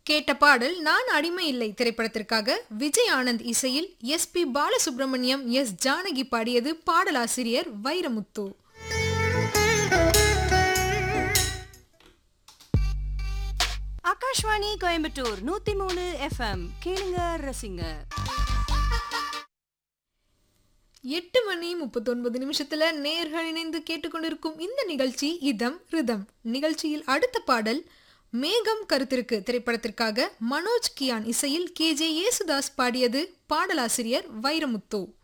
கேட்ட பாடல் நான் அடிமை இல்லை திரைப்படத்திற்காக விஜய் ஆனந்த் இசையில் S P Balasubrahmanyam S Janaki பாடியது பாடலாசிரியர் வைரமுத்து ஆகாஷ்வாணி கோயம்புத்தூர் நூத்தி மூணு எஃப்எம் கேளுங்க ரசிங்க எட்டு மணி முப்பத்தொன்பது நிமிஷத்துல நேர்கள் இணைந்து கேட்டுக்கொண்டிருக்கும் இந்த நிகழ்ச்சி இதம் ரிதம் நிகழ்ச்சியில் அடுத்த பாடல் மேகம் கருத்திருக்கு திரைப்படத்திற்காக மனோஜ் கியான் இசையில் கே ஜே யேசுதாஸ் பாடியது பாடலாசிரியர் வைரமுத்து